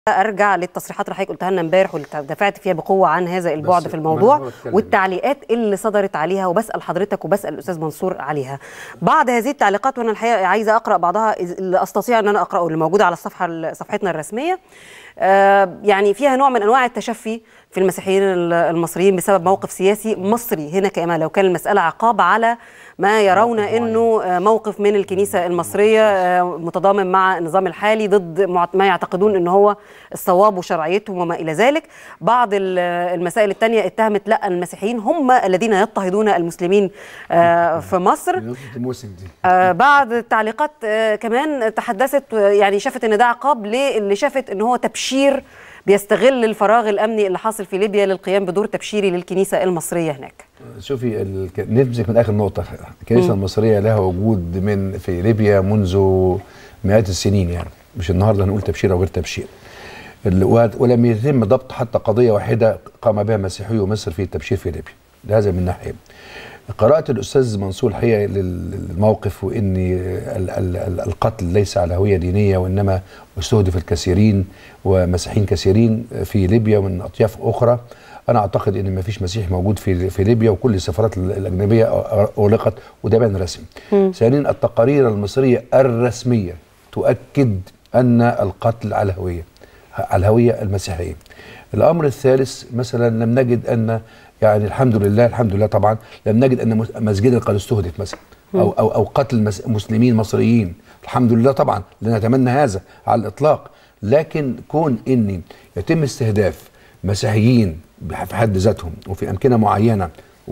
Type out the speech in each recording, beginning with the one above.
ارجع للتصريحات اللي حضرتك قلتها لنا امبارح واللي دفعت فيها بقوه عن هذا البعد في الموضوع والتعليقات اللي صدرت عليها وبسال حضرتك وبسال الاستاذ منصور عليها بعض هذه التعليقات وانا الحقيقه عايزه اقرا بعضها اللي استطيع ان انا اقراه اللي موجوده على الصفحه صفحتنا الرسميه آه يعني فيها نوع من انواع التشفي في المسيحيين المصريين بسبب موقف سياسي مصري هنا كما لو كان المساله عقاب على ما يرون انه موقف من الكنيسه المصريه متضامن مع النظام الحالي ضد ما يعتقدون ان هو الصواب وشرعيتهم وما الى ذلك بعض المسائل الثانيه اتهمت لا المسيحيين هم الذين يضطهدون المسلمين في مصر بعض التعليقات كمان تحدثت يعني شافت ان ده عقاب للي شافت ان هو تبشير بيستغل الفراغ الامني اللي حاصل في ليبيا للقيام بدور تبشيري للكنيسه المصريه هناك. شوفي الك... نمسك من اخر نقطه الكنيسه م. المصريه لها وجود من في ليبيا منذ مئات السنين يعني مش النهارده هنقول تبشير او غير تبشير. ولم يتم ضبط حتى قضيه واحده قام بها مسيحيو مصر في التبشير في ليبيا. هذا من ناحيه. قرات الاستاذ منصور الحقيقه للموقف وان القتل ليس على هويه دينيه وانما استهدف الكثيرين ومسيحيين كثيرين في ليبيا ومن اطياف اخرى انا اعتقد ان ما فيش مسيحي موجود في في ليبيا وكل السفارات الاجنبيه اغلقت وده بان رسمي. ثانيا التقارير المصريه الرسميه تؤكد ان القتل على هويه على الهويه المسيحيه. الامر الثالث مثلا لم نجد ان يعني الحمد لله الحمد لله طبعا لم نجد ان مسجدا قد استهدف مثلا او او او قتل مسلمين مصريين الحمد لله طبعا لا نتمنى هذا على الاطلاق لكن كون ان يتم استهداف مسيحيين في حد ذاتهم وفي امكنه معينه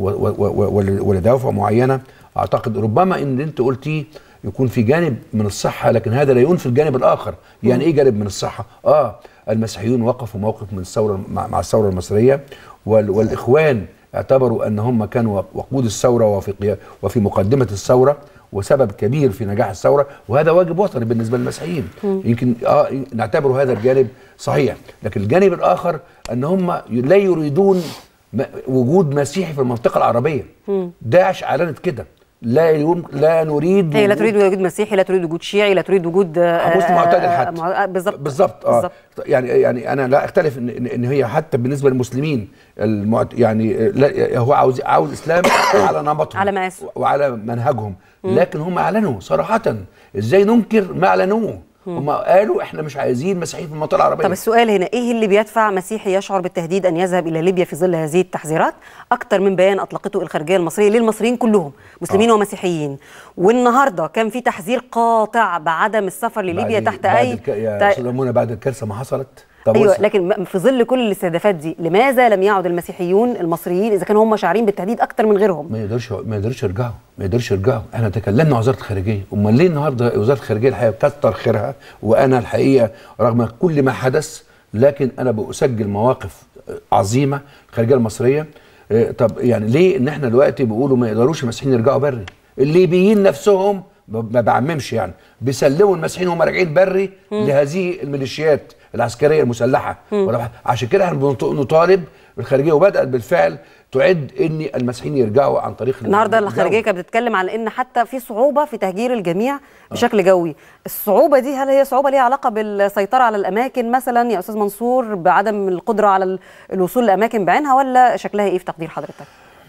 ولدوافع معينه اعتقد ربما ان اللي انت قلتيه يكون في جانب من الصحه لكن هذا لا ينفي الجانب الاخر يعني ايه جانب من الصحه اه المسيحيون وقفوا موقف من الثوره مع الثوره المصريه والاخوان اعتبروا ان هم كانوا وقود الثوره وفي وفي مقدمه الثوره وسبب كبير في نجاح الثوره وهذا واجب وطني بالنسبه للمسيحيين يمكن اه نعتبر هذا الجانب صحيح لكن الجانب الاخر ان هم لا يريدون وجود مسيحي في المنطقه العربيه داعش اعلنت كده لا يوم لا نريد هي لا تريد وجود مسيحي لا تريد وجود شيعي لا تريد وجود مسلم معتدل حتى بالظبط بالظبط اه يعني يعني انا لا اختلف ان ان هي حتى بالنسبه للمسلمين المعت يعني لا هو عاوز عاوز اسلام على نمطهم على مقاسه وعلى منهجهم لكن هم اعلنوا صراحه ازاي ننكر ما اعلنوه هم قالوا احنا مش عايزين مسيحيين في المنطقه العربيه طب السؤال هنا ايه اللي بيدفع مسيحي يشعر بالتهديد ان يذهب الى ليبيا في ظل هذه التحذيرات اكتر من بيان اطلقته الخارجيه المصريه للمصريين كلهم مسلمين آه. ومسيحيين والنهارده كان في تحذير قاطع بعدم السفر لليبيا تحت بعد اي الك... يا استاذ منى بعد الكارثه ما حصلت طب ايوه لكن في ظل كل الاستهدافات دي لماذا لم يعد المسيحيون المصريين اذا كانوا هم شاعرين بالتهديد اكتر من غيرهم ما يقدرش ما يقدرش يرجعوا ما يقدرش يرجعوا احنا تكلمنا عن وزاره الخارجيه امال ليه النهارده وزاره الخارجيه الحقيقه كتر خيرها وانا الحقيقه رغم كل ما حدث لكن انا بسجل مواقف عظيمه الخارجيه المصريه طب يعني ليه ان احنا دلوقتي بيقولوا ما يقدروش المسيحيين يرجعوا بري الليبيين نفسهم ما بعممش يعني بيسلموا المسيحيين وهم راجعين بري لهذه الميليشيات العسكريه المسلحه عشان كده احنا نطالب بالخارجيه وبدات بالفعل تعد ان المسيحيين يرجعوا عن طريق النهارده الخارجيه كانت بتتكلم على ان حتى في صعوبه في تهجير الجميع بشكل جوي الصعوبه دي هل هي صعوبه ليها علاقه بالسيطره على الاماكن مثلا يا استاذ منصور بعدم القدره على الوصول لاماكن بعينها ولا شكلها ايه في تقدير حضرتك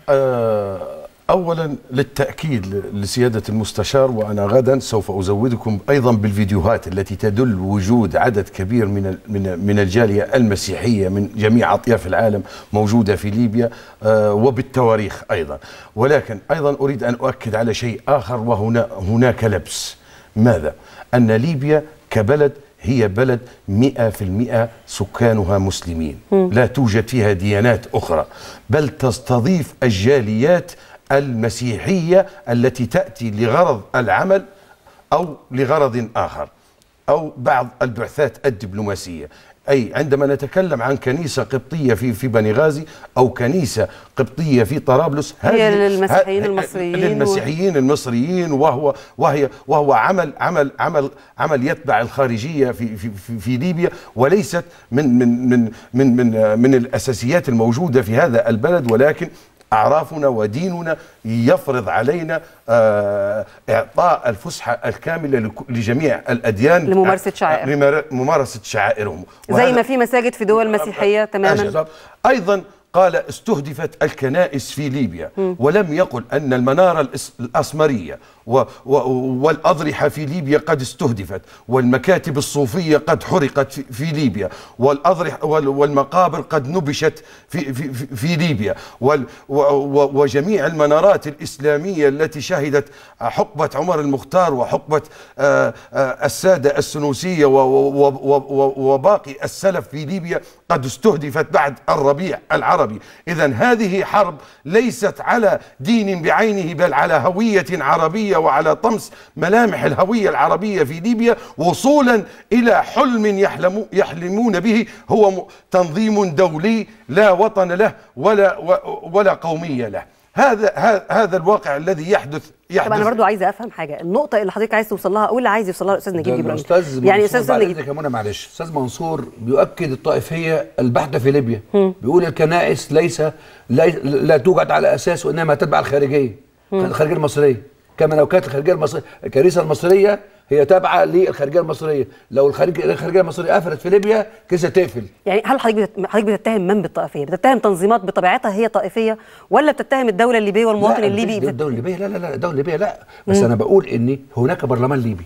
أه اولا للتاكيد لسياده المستشار وانا غدا سوف ازودكم ايضا بالفيديوهات التي تدل وجود عدد كبير من من من الجاليه المسيحيه من جميع اطياف العالم موجوده في ليبيا وبالتواريخ ايضا ولكن ايضا اريد ان اؤكد على شيء اخر وهنا هناك لبس ماذا ان ليبيا كبلد هي بلد مئة في المئة سكانها مسلمين لا توجد فيها ديانات أخرى بل تستضيف الجاليات المسيحية التي تأتي لغرض العمل أو لغرض آخر أو بعض البعثات الدبلوماسية أي عندما نتكلم عن كنيسة قبطية في في بني غازي أو كنيسة قبطية في طرابلس هي للمسيحيين المصريين للمسيحيين المصريين وهو وهي وهو عمل عمل عمل عمل يتبع الخارجية في في في, في ليبيا وليست من من من من من من الأساسيات الموجودة في هذا البلد ولكن أعرافنا وديننا يفرض علينا آه، إعطاء الفسحة الكاملة لك- لجميع الأديان لممارسة شعائر. لممار- ممارسة شعائرهم زي وهذا- ما في مساجد في دول مسيحيه تماما أجل. ايضا قال استهدفت الكنائس في ليبيا ولم يقل ان المناره الإس- الاسمريه و و والاضرحه في ليبيا قد استهدفت والمكاتب الصوفيه قد حرقت في, في ليبيا والاضرحه وال- والمقابر قد نبشت في في, في, في ليبيا وال و و وجميع المنارات الاسلاميه التي شهدت حقبه عمر المختار وحقبه آه، آه، الساده السنوسيه و- و- و- و- وباقي السلف في ليبيا قد استهدفت بعد الربيع العربي إذا هذه حرب ليست على دين بعينه بل على هوية عربية وعلى طمس ملامح الهوية العربية في ليبيا وصولا إلى حلم يحلم يحلمون به هو م- تنظيم دولي لا وطن له ولا و- ولا قومية له هذا ه- هذا الواقع الذي يحدث طب انا يحدث برضو عايزه افهم حاجه النقطه اللي حضرتك عايز توصل لها او اللي عايز يوصل لها الاستاذ نجيب ده جبرائيل الاستاذ يعني منصور استاذ بعد نجيب اذنك يا منى معلش استاذ منصور بيؤكد الطائفيه البحته في ليبيا بيقول الكنائس ليس لا, لا توجد على اساس وانما تتبع الخارجيه الخارجيه المصريه كما لو كانت الخارجيه المصريه الكنيسه المصريه هي تابعه للخارجيه المصريه لو الخارج الخارجيه المصريه قفلت في ليبيا كنيسه تقفل يعني هل حضرتك بتت... حضرتك بتتهم من بالطائفيه؟ بتتهم تنظيمات بطبيعتها هي طائفيه ولا بتتهم الدوله الليبيه والمواطن لا الليبي مفيش الدوله الليبيه لا لا لا الدوله الليبيه لا بس انا بقول ان هناك برلمان ليبي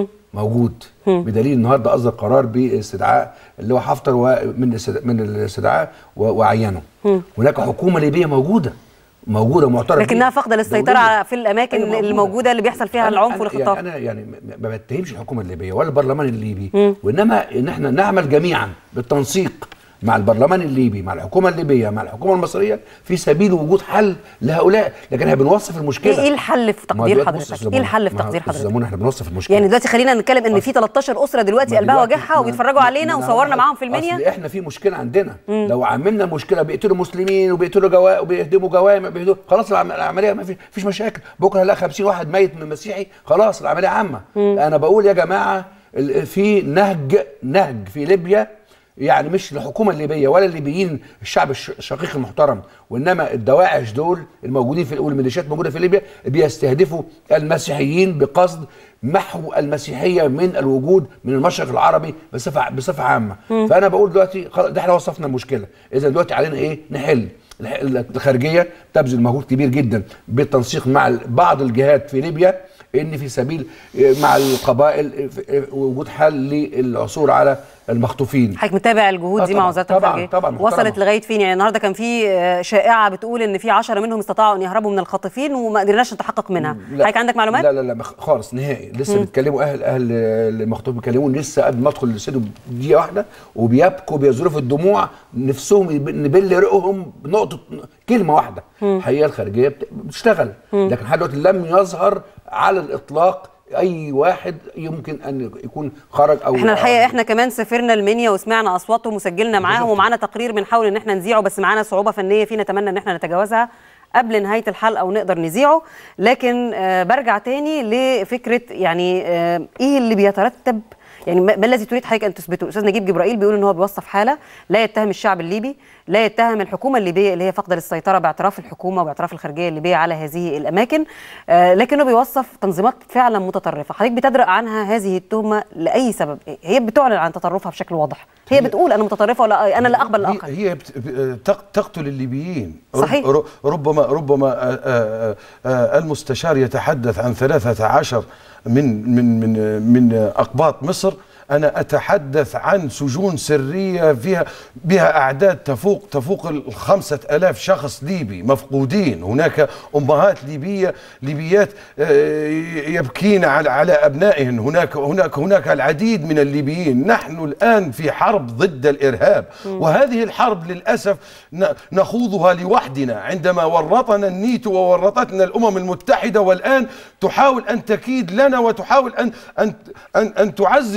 موجود بدليل النهارده اصدر قرار باستدعاء اللي هو حفتر ومن الاستد- من الاستدعاء و- وعينه هناك حكومه ليبيه موجوده موجوده معترف لكنها بيها. فاقده للسيطره دولية. على في الاماكن أيوة موجودة. الموجوده اللي بيحصل فيها أنا- العنف أنا والخطاب يعني انا يعني م- ما بتهمش الحكومه الليبيه ولا البرلمان الليبي وانما ان احنا نعمل جميعا بالتنسيق مع البرلمان الليبي مع الحكومه الليبيه مع الحكومه المصريه في سبيل وجود حل لهؤلاء لكن احنا بنوصف المشكله ايه إيه الحل في ما تقدير دلوقتي بص يا حضرتك؟ أستاذ ايه منى، الحل في ما- تقدير أستاذ حضرتك؟ منى، احنا بنوصف المشكله يعني دلوقتي خلينا نتكلم ان في 13 اسره دلوقتي ما قلبها دلوقتي وجعها ما- وبيتفرجوا ما- علينا ما أنا وصورنا هقول معاهم في لك، المنيا اصل احنا في مشكله عندنا لو عملنا مشكله بيقتلوا مسلمين وبيقتلوا جوا وبيهدموا جوامع بيهدموا خلاص العم- العمليه ما في فيش مشاكل بكره هنلاقي 50 واحد ميت من مسيحي خلاص العمليه عامه انا بقول يا جماعه ال- في نهج نهج في ليبيا يعني مش الحكومه الليبيه ولا الليبيين الشعب الش- الشقيق المحترم وانما الدواعش دول الموجودين في والميليشيات موجوده في ليبيا بيستهدفوا المسيحيين بقصد محو المسيحيه من الوجود من المشرق العربي بصفه بصفه عامه فانا بقول دلوقتي خلاص ده احنا وصفنا المشكله اذا دلوقتي علينا ايه نحل الح- الخارجيه تبذل مجهود كبير جدا بالتنسيق مع ال- بعض الجهات في ليبيا ان في سبيل آه، مع القبائل آه، في- آه، وجود حل للعثور على المخطوفين حضرتك متابع الجهود آه دي مع طبعاً، وزاره طبعاً، الخارجيه طبعاً، محترمة. وصلت لغايه فين يعني النهارده كان في آه، شائعه بتقول ان في 10 منهم استطاعوا ان يهربوا من الخطيفين وما قدرناش نتحقق منها لا. حضرتك عندك معلومات لا لا لا مخ- خالص نهائي لسه بيتكلموا اهل اهل المخطوب بيكلموني لسه قبل ما ادخل الاستوديو بدقيقه واحده وبيبكوا بيظرفوا الدموع نفسهم يب- نبل رقهم بنقطه كلمه واحده الحقيقه الخارجيه بت- بتشتغل لكن لحد دلوقتي لم يظهر على الاطلاق اي واحد يمكن ان يكون خرج او احنا الحقيقه احنا كمان سافرنا المنيا وسمعنا اصواتهم وسجلنا معاهم ومعانا تقرير بنحاول ان احنا نذيعه بس معانا صعوبه فنيه فيه نتمنى ان احنا نتجاوزها قبل نهايه الحلقه ونقدر نذيعه لكن آه برجع تاني لفكره يعني آه ايه اللي بيترتب يعني ما ما الذي تريد حضرتك ان تثبته؟ الاستاذ نجيب جبرائيل بيقول ان هو بيوصف حاله لا يتهم الشعب الليبي، لا يتهم الحكومه الليبيه اللي هي فاقده للسيطره باعتراف الحكومه وباعتراف الخارجيه الليبيه على هذه الاماكن، آه لكنه بيوصف تنظيمات فعلا متطرفه، حضرتك بتدرأ عنها هذه التهمه لاي سبب؟ هي بتعلن عن تطرفها بشكل واضح، هي بتقول انا متطرفه ولا انا لا اقبل هي, الاخر. هي بت- ب- تق- تقتل الليبيين رب- صحيح. ر- ربما ربما آه، آه، آه، المستشار يتحدث عن 13 من من من من اقباط مصر انا اتحدث عن سجون سريه فيها بها اعداد تفوق تفوق الخمسة ألاف شخص ليبي مفقودين هناك امهات ليبيه ليبيات آه، يبكين على على ابنائهن هناك هناك هناك العديد من الليبيين نحن الان في حرب ضد الارهاب وهذه الحرب للاسف ن- نخوضها لوحدنا عندما ورطنا النيتو وورطتنا الامم المتحده والان تحاول ان تكيد لنا وتحاول ان ان ان, أن تعزز من وجود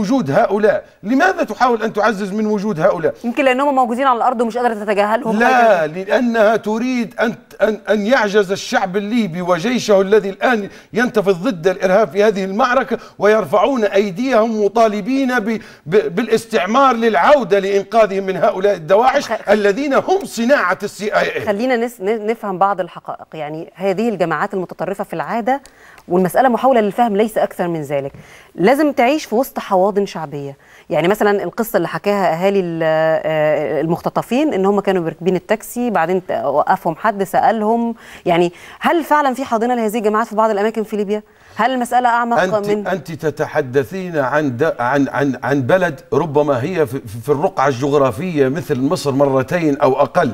وجود هؤلاء لماذا تحاول أن تعزز من وجود هؤلاء يمكن لانهم موجودين على الارض ومش قادره تتجاهلهم لا لأنها تريد أن أن أن يعجز الشعب الليبي وجيشه الذي الآن ينتفض ضد الإرهاب في هذه المعركة ويرفعون أيديهم مطالبين ب ب بالاستعمار للعودة لإنقاذهم من هؤلاء الدواعش خ- الذين هم صناعة السي اي اي خلينا نس... ن- نفهم بعض الحقائق يعني هذه الجماعات المتطرفة في العادة والمسألة محاولة للفهم ليس أكثر من ذلك لازم تعيش في وسط حواضن شعبية يعني مثلا القصة اللي حكاها أهالي ال- آه، المختطفين إن هم كانوا راكبين التاكسي بعدين ت- وقفهم حد سألهم يعني هل فعلا في حاضنة لهذه الجماعات في بعض الأماكن في ليبيا؟ هل المسألة أعمق أنت من أنت تتحدثين عن د- عن عن عن بلد ربما هي في, في الرقعة الجغرافية مثل مصر مرتين أو أقل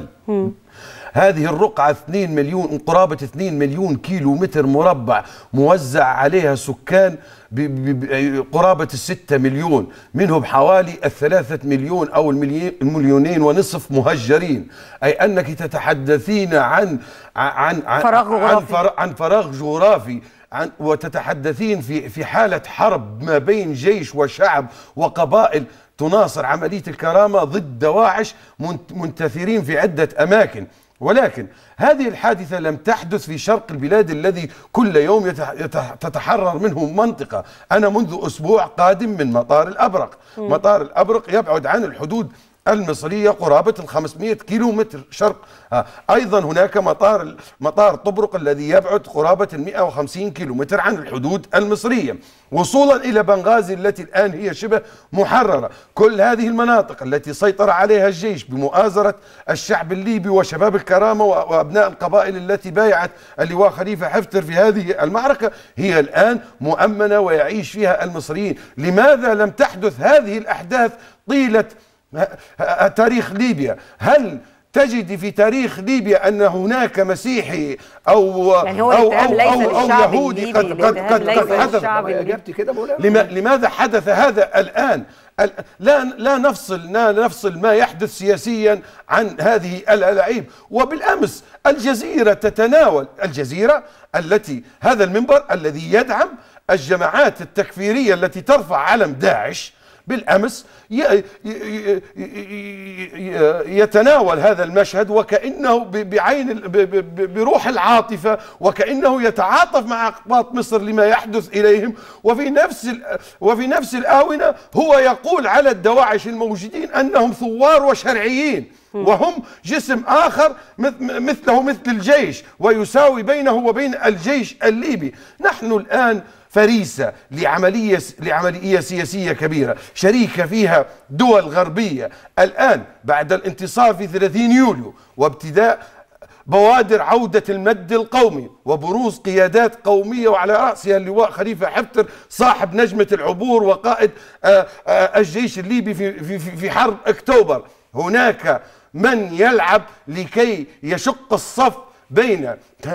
هذه الرقعة 2 مليون قرابة 2 مليون كيلو متر مربع موزع عليها سكان ب- ب- ب- قرابة الستة مليون منهم حوالي الثلاثة مليون أو المليون- المليونين ونصف مهجرين أي أنك تتحدثين عن عن عن فراغ عن, جغرافي. فراغ عن فراغ جغرافي عن وتتحدثين في في حالة حرب ما بين جيش وشعب وقبائل تناصر عملية الكرامة ضد دواعش منت- منتثرين في عدة أماكن ولكن هذه الحادثة لم تحدث في شرق البلاد الذي كل يوم يتح- يتح- تتحرر منه منطقة أنا منذ أسبوع قادم من مطار الأبرق مطار الأبرق يبعد عن الحدود المصرية قرابة ال 500 كيلو متر شرق آه. أيضا هناك مطار مطار طبرق الذي يبعد قرابة ال 150 كيلو متر عن الحدود المصرية وصولا إلى بنغازي التي الآن هي شبه محررة كل هذه المناطق التي سيطر عليها الجيش بمؤازرة الشعب الليبي وشباب الكرامة و- وأبناء القبائل التي بايعت اللواء خليفة حفتر في هذه المعركة هي الآن مؤمنة ويعيش فيها المصريين لماذا لم تحدث هذه الأحداث طيلة ه- ه- تاريخ ليبيا هل تجد في تاريخ ليبيا ان هناك مسيحي او يعني هو او الاتهام او, ليس أو, أو للشعب يهودي الليبي، قد قد الاتهام قد, ليس قد حدث للشعب ما الليبي. اجابتي كده مولانا لما لماذا حدث هذا الان ال- لا لا نفصل لا نفصل ما يحدث سياسيا عن هذه الالعاب وبالامس الجزيره تتناول الجزيره التي هذا المنبر الذي يدعم الجماعات التكفيريه التي ترفع علم داعش بالامس ي- ي- ي- ي- يتناول هذا المشهد وكانه ب- بعين ال- ب- ب- بروح العاطفه وكانه يتعاطف مع اقباط مصر لما يحدث اليهم وفي نفس ال- وفي نفس الاونه هو يقول على الدواعش الموجودين انهم ثوار وشرعيين وهم جسم اخر مث- مثله مثل الجيش ويساوي بينه وبين الجيش الليبي نحن الان فريسة لعملية لعملية سياسية كبيرة شريكة فيها دول غربية الآن بعد الانتصار في 30 يوليو وابتداء بوادر عودة المد القومي وبروز قيادات قومية وعلى رأسها اللواء خليفة حفتر صاحب نجمة العبور وقائد آه، آه، الجيش الليبي في, في, في في حرب أكتوبر هناك من يلعب لكي يشق الصف بين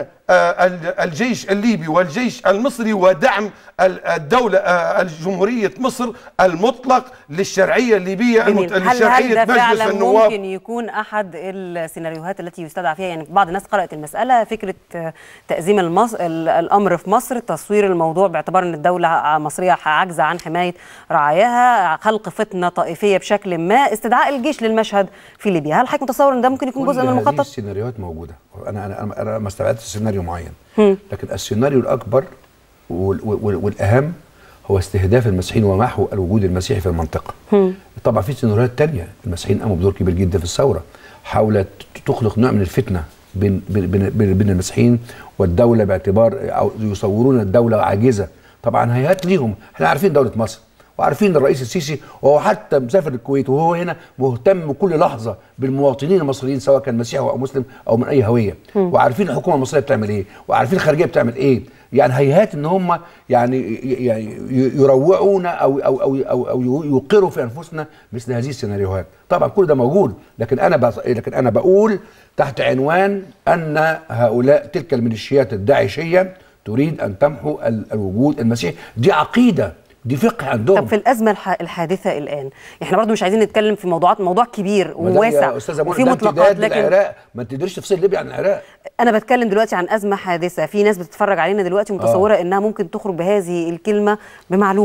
آه، ال- الجيش الليبي والجيش المصري ودعم ال- الدولة آه، الجمهورية مصر المطلق للشرعية الليبية جميل. المت- هل هل لشرعية ده مجلس فعلا النواب ممكن يكون احد السيناريوهات التي يستدعى فيها يعني بعض الناس قرات المساله فكره آه، تازيم المص... ال- الامر في مصر تصوير الموضوع باعتبار ان الدوله المصريه عاجزه عن حمايه رعاياها خلق فتنه طائفيه بشكل ما استدعاء الجيش للمشهد في ليبيا هل حضرتك متصور ان ده ممكن يكون جزء كل من هذه المخطط السيناريوهات موجوده انا انا انا, أنا ما استبعدتش سيناريو معين لكن السيناريو الاكبر وال وال والاهم هو استهداف المسيحيين ومحو الوجود المسيحي في المنطقه طبعا في سيناريوهات تانية المسيحيين قاموا بدور كبير جدا في الثوره حاولت تخلق نوع من الفتنه بين بين بين, بين بين المسيحيين والدوله باعتبار أو يصورون الدوله عاجزه طبعا هيئات ليهم احنا عارفين دوله مصر وعارفين الرئيس السيسي وهو حتى مسافر الكويت وهو هنا مهتم كل لحظه بالمواطنين المصريين سواء كان مسيحي او مسلم او من اي هويه وعارفين الحكومه المصريه بتعمل ايه وعارفين الخارجيه بتعمل ايه يعني هيئات ان هم يعني يعني يروعونا او او او او, أو يوقروا في انفسنا مثل هذه السيناريوهات طبعا كل ده موجود لكن انا بص... لكن انا بقول تحت عنوان ان هؤلاء تلك الميليشيات الداعشيه تريد ان تمحو ال- الوجود المسيحي دي عقيده دي فقه عندهم طب في الازمه الح... الحادثه الان احنا برضو مش عايزين نتكلم في موضوعات موضوع كبير ما ده وواسع يا استاذه وفي منى ده مطلقات امتداد لكن للعراق ما تقدرش تفصل ليبيا عن العراق انا بتكلم دلوقتي عن ازمه حادثه في ناس بتتفرج علينا دلوقتي متصوره انها ممكن تخرج بهذه الكلمه بمعلومه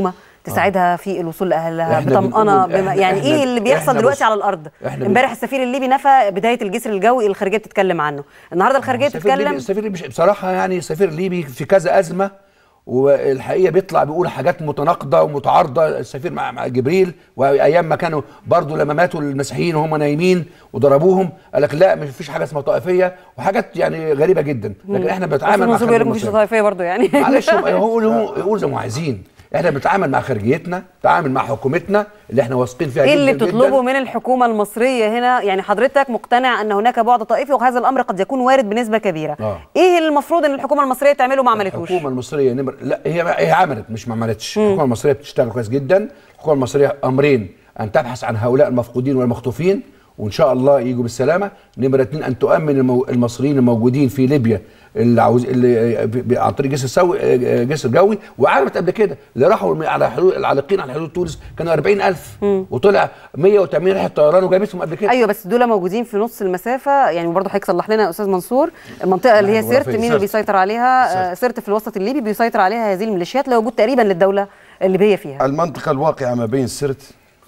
تساعدها في الوصول لاهلها إحنا بطمأنه بنقول- بما إحنا- يعني إحنا- ايه اللي بيحصل إحنا دلوقتي بص- على الارض إحنا بن- امبارح السفير الليبي نفى بدايه الجسر الجوي اللي الخارجيه بتتكلم عنه النهارده الخارجيه السفير الليبي بتتكلم السفير الليبي بصراحه يعني السفير الليبي في كذا ازمه والحقيقه بيطلع بيقول حاجات متناقضه ومتعارضه السفير مع, مع جبريل وايام ما كانوا برضو لما ماتوا المسيحيين وهم نايمين وضربوهم قال لك لا مش فيش حاجه اسمها طائفيه وحاجات يعني غريبه جدا لكن احنا بنتعامل مع منصور بيقول لك خارجية مفيش المصرية. طائفيه برضه يعني معلش هم يقولوا يقولوا زي ما عايزين احنا بنتعامل مع خارجيتنا بنتعامل مع حكومتنا اللي احنا واثقين فيها ايه اللي جداً بتطلبه جداً. من الحكومه المصريه هنا يعني حضرتك مقتنع ان هناك بعد طائفي وهذا الامر قد يكون وارد بنسبه كبيره آه. ايه اللي المفروض ان الحكومه المصريه تعمله ما عملتوش الحكومه المصريه نمر لا هي هي عملت مش ما عملتش الحكومه المصريه بتشتغل كويس جدا الحكومه المصريه امرين ان تبحث عن هؤلاء المفقودين والمخطوفين وان شاء الله يجوا بالسلامه نمره اثنين ان تؤمن المو... المصريين الموجودين في ليبيا اللي عاوز اللي ب- ب- عن طريق جسر سوي جسر جوي وعملت قبل كده اللي راحوا على حدود العالقين على حدود تونس كانوا 40000 وطلع 180 رحله طيران وجابتهم قبل كده ايوه بس دول موجودين في نص المسافه يعني برضه حضرتك صلح لنا يا استاذ منصور المنطقه اللي هي نعم، سرت جغرافية. مين اللي سرت. بيسيطر عليها آه، سرت في الوسط الليبي بيسيطر عليها هذه الميليشيات لا وجود تقريبا للدوله الليبيه فيها المنطقة الواقعة ما بين سرت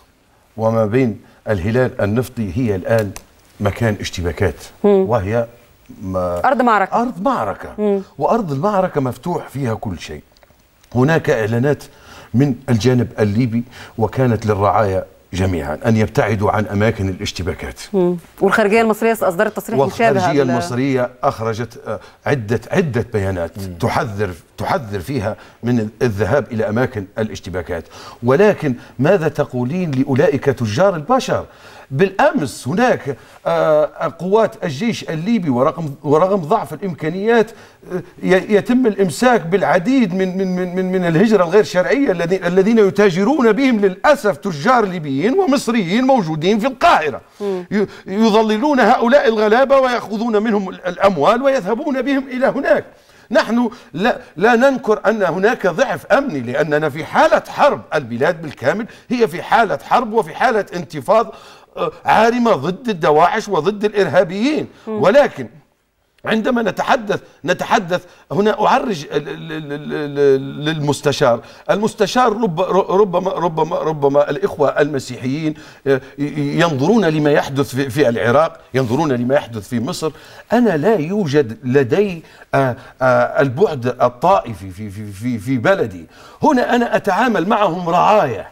وما بين الهلال النفطي هي الآن مكان اشتباكات وهي ما ارض معركه أرض معركة وأرض المعركة مفتوح فيها كل شيء هناك إعلانات من الجانب الليبي وكانت للرعايا جميعا أن يبتعدوا عن أماكن الاشتباكات مم. والخارجيه المصريه اصدرت تصريح مشابه والخارجيه قبل- المصريه اخرجت آه، عده عده بيانات تحذر تحذر فيها من الذهاب الى اماكن الاشتباكات ولكن ماذا تقولين لاولئك تجار البشر بالامس هناك آه، قوات الجيش الليبي ورغم ورغم ضعف الامكانيات آه، ي- يتم الامساك بالعديد من من من من, من الهجره الغير شرعيه الذين الذين يتاجرون بهم للاسف تجار ليبيين ومصريين موجودين في القاهره ي- يضللون هؤلاء الغلابه وياخذون منهم ال- الاموال ويذهبون بهم الى هناك نحن لا, لا ننكر ان هناك ضعف امني لاننا في حاله حرب البلاد بالكامل هي في حاله حرب وفي حاله انتفاض آه، عارمه ضد الدواعش وضد الارهابيين ولكن عندما نتحدث نتحدث هنا اعرج ال- ال- ال- ال- للمستشار، المستشار رب ربما ربما ربما الاخوه المسيحيين ي- ي- ينظرون لما يحدث في, في العراق، ينظرون لما يحدث في مصر، انا لا يوجد لدي آه، آه، البعد الطائفي في في في في بلدي، هنا انا اتعامل معهم رعايه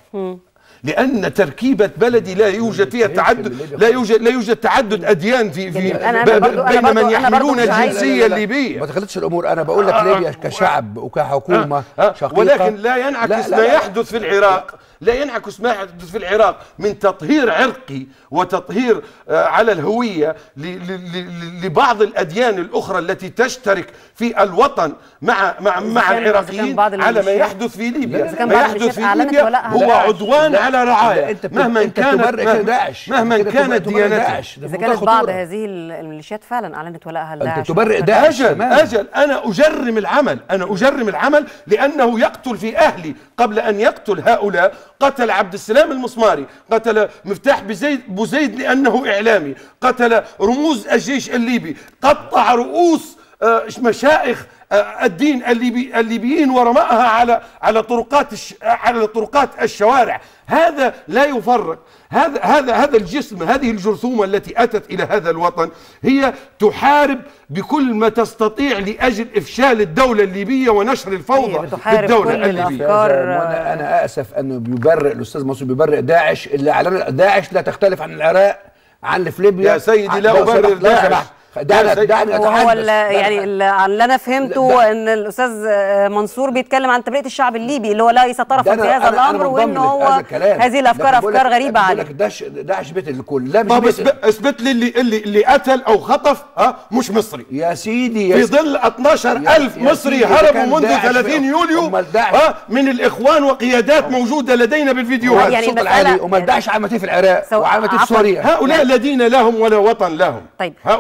لان تركيبه بلدي لا يوجد فيها تعدد لا يوجد لا يوجد تعدد اديان في في جميل. أنا- أنا ب- ب- برضو- أنا بين برضو- من أنا برضو يحملون مش عايز- الجنسيه لا، لا، لا، الليبيه ما تخلطش الامور انا بقول لك آه، ليبيا آه، كشعب وكحكومه آه، شقيقه ولكن لا ينعكس لا، لا، ما لا. يحدث في العراق لا ينعكس ما يحدث في العراق من تطهير عرقي وتطهير آه، على الهوية ل- ل- ل- لبعض الأديان الأخرى التي تشترك في الوطن مع مع مع كان- إذا كان العراقيين بعض على ما الميليشيات- يحدث في ليبيا لا، إذا كان ما بعض يحدث الميليشيات في أعلنت ليبيا ولاءها هو لداعش. عدوان لا، على لا، رعايا انت بت- مهما انت كانت تبرئ كده مهما, داعش مهما كده كانت تبرئ- تبرئ ديانتها داعش. ده اذا منتهى كانت بعض الخطورة. هذه الميليشيات فعلا اعلنت ولاءها لداعش انت تبرئ داعش أجل تماماً. أجل أنا أجرم العمل أنا أجرم العمل لأنه يقتل في أهلي قبل أن يقتل هؤلاء قتل عبد السلام المصماري قتل مفتاح بزيد بوزيد لأنه إعلامي قتل رموز الجيش الليبي قطع رؤوس آه، مشائخ آه، الدين الليبي الليبيين ورماها على على طرقات الش على طرقات الشوارع هذا لا يفرق هذا هذا هذا الجسم هذه الجرثومه التي اتت الى هذا الوطن هي تحارب بكل ما تستطيع لاجل افشال الدوله الليبيه ونشر هي الفوضى في بتحارب الدوله كل الليبيه الأفكار. انا انا اسف انه بيبرئ الاستاذ منصور بيبرئ داعش اللي اعلن داعش لا تختلف عن العراق عن اللي في ليبيا يا سيدي لا لو أبرر سمحت- لو داعش. سمحت. يا دعني سيدي. دعني وهو اتحدث ال- دعني يعني ال- اللي انا فهمته لا، ان الاستاذ آه، منصور بيتكلم عن تبرئه الشعب الليبي اللي هو ليس طرفا ده في أنا- هذا أنا- أنا الامر منضم وان لك هو هذا الكلام. هذه الافكار لكن بقول افكار لك- غريبه بقول عليه لك داعش داعش بيت الكل لا مش طب بيت اثبت اثبت لي اللي اللي اللي قتل او خطف ها مش مصري يا سيدي يا في سيدي. ظل 12 يا- ألف يا مصري سيدي، إذا هربوا كان منذ داعش 30 في- يوليو أمال داعش- ها من الإخوان وقيادات موجودة لدينا بالفيديوهات يعني الصوت المسألة- العالي امال داعش عملت ايه في العراق سواء- وعملت ايه في عفواً. سوريا هؤلاء لا دين لهم ولا وطن لهم طيب هؤلاء انا يقتلون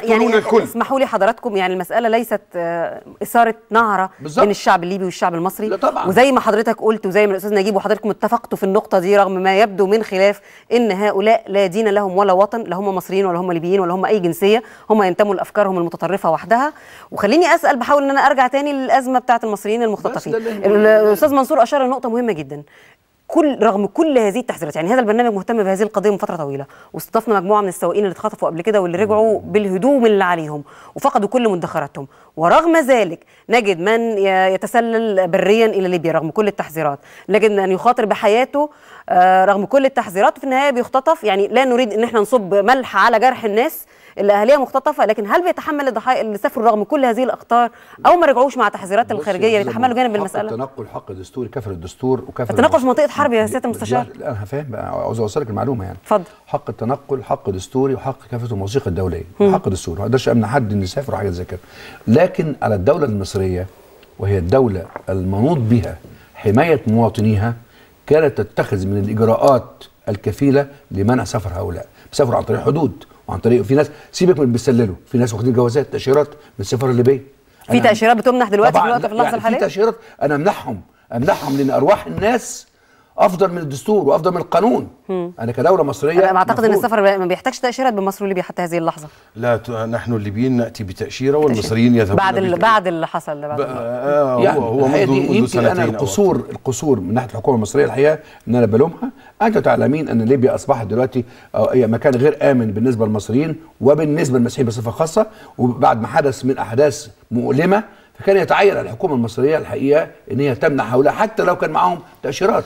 يعني الكل اسمحوا لي حضراتكم يعني المساله ليست آه، اثاره نعره بالظبط. بين الشعب الليبي والشعب المصري لا طبعا. وزي ما حضرتك قلت وزي ما الاستاذ نجيب وحضراتكم اتفقتوا في النقطه دي رغم ما يبدو من خلاف ان هؤلاء لا دين لهم ولا وطن لا هم مصريين ولا هم ليبيين ولا هم اي جنسيه هم ينتموا لافكارهم المتطرفه وحدها وخليني اسال بحاول ان انا ارجع تاني للازمه بتاعه المصريين المختطفين ده اللي هو- الاستاذ منصور اشار لنقطه مهمه جدا كل رغم كل هذه التحذيرات يعني هذا البرنامج مهتم بهذه القضيه من فتره طويله واستضفنا مجموعه من السواقين اللي اتخطفوا قبل كده واللي رجعوا بالهدوم اللي عليهم وفقدوا كل مدخراتهم ورغم ذلك نجد من ي- يتسلل بريا الى ليبيا رغم كل التحذيرات نجد ان يخاطر بحياته آه، رغم كل التحذيرات وفي النهايه بيختطف يعني لا نريد ان احنا نصب ملح على جرح الناس اللي اهاليها مختطفه لكن هل بيتحمل الضحايا اللي سافروا رغم كل هذه الاخطار او ما رجعوش مع تحذيرات الخارجيه بيتحملوا جانب حق المساله التنقل حق دستوري كفر الدستور وكفر التنقل في منطقة حرب يا سيادة المستشار. لا انا فاهم بقى عاوز اوصلك المعلومه يعني اتفضل. حق التنقل حق دستوري وحق كافه الموسيقى الدوليه حق دستوري ما اقدرش امنع حد انه يسافر وحاجه زي كده لكن على الدوله المصريه وهي الدوله المنوط بها حمايه مواطنيها كانت تتخذ من الاجراءات الكفيله لمنع سفر هؤلاء بيسافروا عن طريق حدود وعن طريق في ناس سيبك من اللي بيسللوا في ناس واخدين جوازات تاشيرات من السفاره الليبيه في أنا- تاشيرات بتمنح دلوقتي في طبعاً، الوقت في اللحظه يعني الحاليه في تاشيرات انا امنحهم امنحهم لان ارواح الناس افضل من الدستور وافضل من القانون انا كدوله مصريه انا بعتقد ان مفروض- السفر ما بيحتاجش تاشيرات بين مصر وليبيا حتى هذه اللحظه لا ت- نحن الليبيين ناتي بتاشيره والمصريين يذهبون بعد ال... بال- بعد اللي حصل ده بعد ب- ال- آه يعني هو هو الحقيقة منذ دي منذ يمكن سنتين انا أو القصور القصور من ناحيه الحكومه المصريه الحقيقه ان انا بلومها انتم تعلمين ان ليبيا اصبحت دلوقتي أو هي مكان غير امن بالنسبه للمصريين وبالنسبه للمسيحيين بصفه خاصه وبعد ما حدث من احداث مؤلمه فكان يتعين على الحكومه المصريه الحقيقه ان هي تمنع هؤلاء حتى لو كان معاهم تاشيرات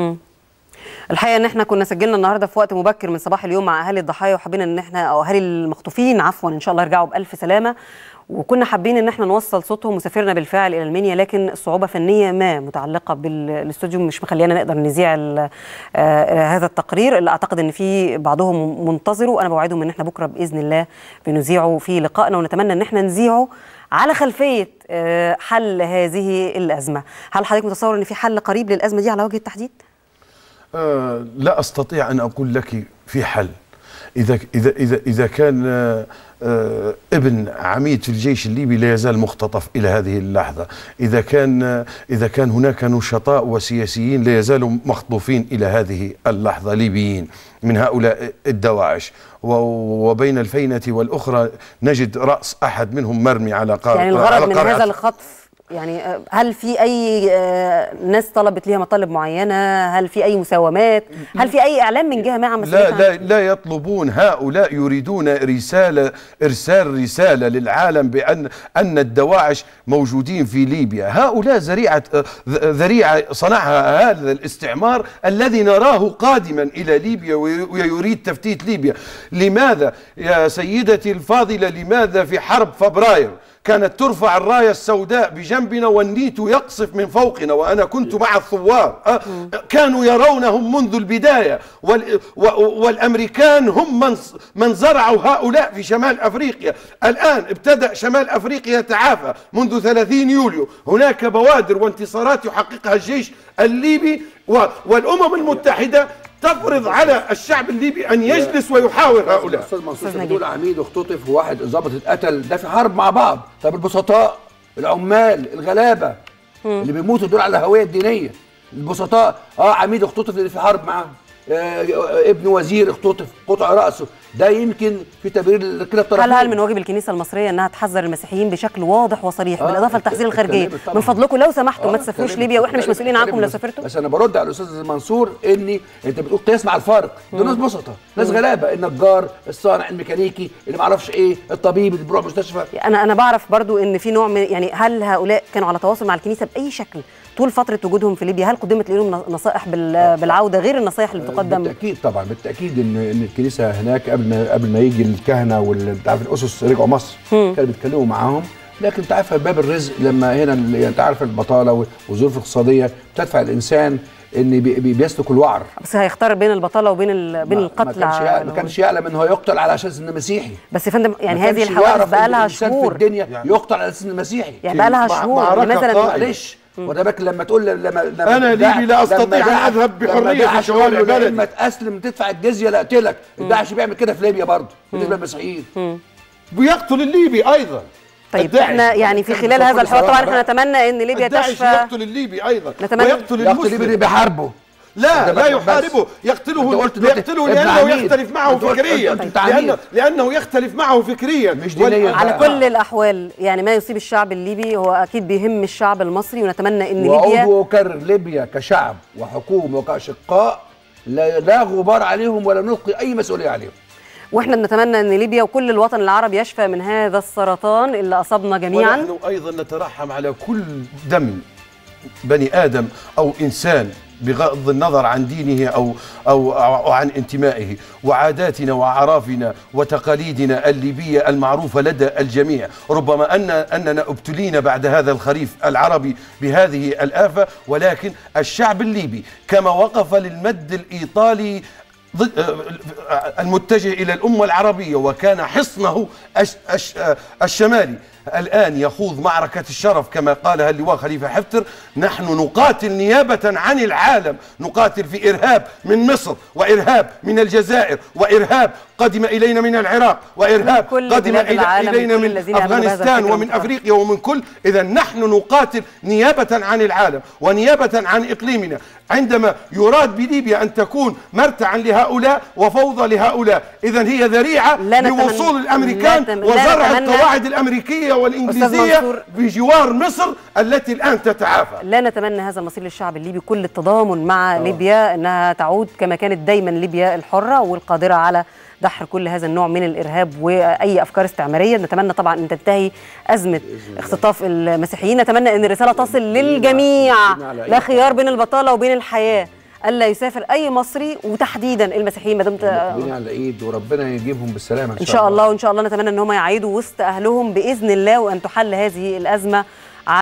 الحقيقه ان احنا كنا سجلنا النهارده في وقت مبكر من صباح اليوم مع اهالي الضحايا وحابين ان احنا او اهالي المخطوفين عفوا ان شاء الله يرجعوا بالف سلامه وكنا حابين ان احنا نوصل صوتهم وسافرنا بالفعل الى المنيا لكن الصعوبه فنيه ما متعلقه بالاستوديو مش مخلينا نقدر نذيع ال- آه، هذا التقرير اللي اعتقد ان في بعضهم منتظره وانا بوعدهم ان احنا بكره باذن الله بنذيعه في لقائنا ونتمنى ان احنا نذيعه على خلفيه آه، حل هذه الازمه هل حضرتك متصور ان في حل قريب للازمه دي على وجه التحديد آه، لا استطيع ان اقول لك في حل اذا اذا اذا اذا كان آه، آه، ابن عميد في الجيش الليبي لا يزال مختطف الى هذه اللحظه اذا كان آه، اذا كان هناك نشطاء وسياسيين لا يزالوا مخطوفين الى هذه اللحظه ليبيين من هؤلاء الدواعش و- وبين الفينه والاخرى نجد راس احد منهم مرمي على قار يعني على الغرض من قارعة هذا الخطف يعني آه، هل في اي آه، ناس طلبت ليها مطالب معينه هل في اي مساومات هل في اي اعلام من جهه ما عن لا مسؤوليتها لا لا يطلبون هؤلاء يريدون رسالة إرسال رسالة للعالم بأن أن الدواعش موجودين في ليبيا هؤلاء ذريعة آه، ذ- ذريعة صنعها هذا الاستعمار الذي نراه قادما إلى ليبيا وي- ويريد تفتيت ليبيا لماذا يا سيدتي الفاضلة لماذا في حرب فبراير كانت ترفع الراية السوداء بجنبنا والنيت يقصف من فوقنا وأنا كنت مع الثوار أه، كانوا يرونهم منذ البداية وال و- والأمريكان هم من من زرعوا هؤلاء في شمال أفريقيا الآن ابتدأ شمال أفريقيا يتعافى منذ 30 يوليو هناك بوادر وانتصارات يحققها الجيش الليبي و- والأمم المتحدة تفرض على الشعب الليبي أن يجلس ويحاور هؤلاء استاذ منصور أستاذ بتقول عميد اختطف وواحد ضابط اتقتل ده في حرب مع بعض طب البسطاء العمال الغلابه اللي بيموتوا دول على الهويه الدينيه البسطاء اه عميد اختطف اللي في حرب معاهم آه ابن وزير اختطف قطع راسه ده يمكن في تبرير كلا الطرفين هل هل من واجب الكنيسه المصريه انها تحذر المسيحيين بشكل واضح وصريح آه، بالاضافه لتحذير الخارجيه اتكلمت طبعاً. من فضلكم لو سمحتوا ما آه، تسافروش اتكلمت- ليبيا واحنا مش اتكلمت- مسؤولين عنكم لو اتكلمت. سافرتوا بس انا برد على الاستاذ منصور اني انت بتقول قياس مع الفارق دول ناس بسطه ناس غلابه النجار الصانع الميكانيكي اللي ما اعرفش ايه الطبيب اللي بيروح مستشفى انا انا بعرف برضو ان في نوع من يعني هل هؤلاء كانوا على تواصل مع الكنيسه باي شكل طول فتره وجودهم في ليبيا هل قدمت لهم نصائح بال- بالعوده غير النصائح اللي بتقدم بالتاكيد طبعا بالتاكيد ان ان الكنيسه هناك قبل ما قبل ما يجي الكهنه والانت عارف الاسس رجعوا مصر كانوا بيتكلموا معاهم لكن انت عارف باب الرزق لما هنا ال- يعني انت عارف البطاله والظروف الاقتصاديه بتدفع الانسان ان بي- بي- بيسلك الوعر بس هيختار بين البطاله وبين ال... بين ما- القتل ما كانش على- يعلم ما كانش يعلم ان هو يقتل على اساس انه مسيحي بس يا فندم يعني ما هذه كانش الحوادث يعرف بقى إن لها الإنسان في شهور الدنيا يعني- يقتل على اساس انه مسيحي يعني بقى لها مع- شهور معركة لماذا لم- قائمة. معلش وده بالك لما تقول لما لما أنا داع- ليبي لا أستطيع لما أن داع- أذهب لما بحرية في داعش شوارع قال له بلدي. لما تأسلم تدفع الجزية لا اقتلك الداعش بيعمل كده في ليبيا برضه بالنسبة للمسيحيين ويقتل الليبي ايضا طيب الداعش. احنا يعني في خلال بكل هذا الحوار طبعا صراحة احنا نتمنى ان ليبيا الداعش تشفى يقتل الليبي ايضا نتمنى- ويقتل يقتل الليبي المسلم بيحاربه لا أنت لا بس- يحاربه أنت يقتله قلت دلوقتي يقتله ابن لانه عميد. يختلف معه أنت قلت- فكريا أنت أنت عميد. لأنه, لانه يختلف معه فكريا مش وال- دينيا. على آه. كل الاحوال يعني ما يصيب الشعب الليبي هو اكيد بيهم الشعب المصري ونتمنى ان واعود ليبيا واكرر ليبيا كشعب وحكومه وكاشقاء لا, لا غبار عليهم ولا نلقي اي مسؤوليه عليهم واحنا بنتمنى ان ليبيا وكل الوطن العربي يشفى من هذا السرطان اللي اصابنا جميعا ونحن ايضا نترحم على كل دم بني ادم او انسان بغض النظر عن دينه او او, أو عن انتمائه وعاداتنا واعرافنا وتقاليدنا الليبيه المعروفه لدى الجميع ربما ان اننا ابتلينا بعد هذا الخريف العربي بهذه الافه ولكن الشعب الليبي كما وقف للمد الايطالي ضد آه، المتجه الى الامه العربيه وكان حصنه الش الش آه، الشمالي الان يخوض معركه الشرف كما قالها اللواء خليفه حفتر نحن نقاتل نيابه عن العالم نقاتل في ارهاب من مصر وارهاب من الجزائر وارهاب قدم الينا من العراق وارهاب كل قدم بلاد إلى- العالم الينا وكل من الذين يعملون بهذا افغانستان الفكر ومن المتطرف. افريقيا ومن كل اذا نحن نقاتل نيابه عن العالم ونيابه عن اقليمنا عندما يراد بليبيا ان تكون مرتعا لهؤلاء وفوضى لهؤلاء اذا هي ذريعه لا نتمنى- لوصول الامريكان لا تم- لا وزرع نتمنى- القواعد الامريكيه والانجليزيه منصور. بجوار مصر التي الان تتعافى لا نتمنى هذا المصير للشعب الليبي كل التضامن مع ليبيا انها تعود كما كانت دايما ليبيا الحره والقادره على دحر كل هذا النوع من الارهاب واي افكار استعماريه نتمنى طبعا ان تنتهي ازمه اختطاف المسيحيين نتمنى ان الرساله تصل للجميع لا خيار بين البطاله وبين الحياه الا يسافر اي مصري وتحديدا المسيحيين ما دمت مقبلين على الايد وربنا يجيبهم بالسلامه ان شاء الله وان شاء الله نتمنى ان هم يعيدوا وسط اهلهم باذن الله وان تحل هذه الازمه